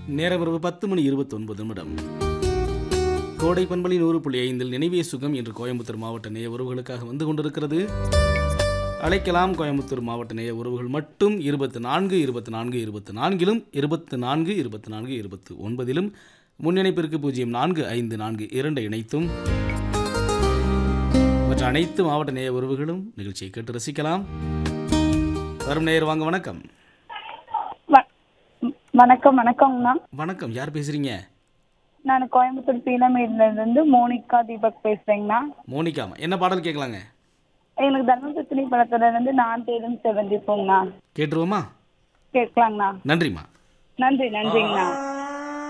நேரம் இரவு பத்து மணி இருபத்தொன்பது நிமிடம் கோடை பண்பலி நூறு புள்ளி ஐந்தில் நினைவே சுகம் என்று கோயம்புத்தூர் மாவட்ட நேய உறவுகளுக்காக வந்து கொண்டிருக்கிறது அழைக்கலாம் கோயம்புத்தூர் மாவட்ட நேய உறவுகள் மட்டும் இருபத்தி நான்கு இருபத்தி நான்கு இருபத்தி நான்கிலும் இருபத்தி நான்கு இருபத்தி நான்கு இருபத்தி ஒன்பதிலும் முன்னிணைப்பிற்கு பூஜ்ஜியம் நான்கு ஐந்து நான்கு இரண்டு இணைத்தும் மற்ற அனைத்து மாவட்ட நேய உறவுகளும் நிகழ்ச்சியை கேட்டு ரசிக்கலாம் வரும் நேயர் வாங்க வணக்கம் வ- ம், வணக்கம் வணக்கங்கண்ணா வணக்கம் யார் பேசுறீங்க நான் கோயம்புத்தூர் பீனமேட்ல இருந்து மோனிகா தீபக் பேசுறேங்கண்ணா மோனிகாமா என்ன பாடல் கேட்கலாங்க எனக்கு தர்மபுத்தினி படத்துல இருந்து நான் தேடும் செவந்திப்போங்கண்ணா கேட்டுருவோமா கேட்கலாங்கண்ணா நன்றிம்மா நன்றி நன்றிங்கண்ணா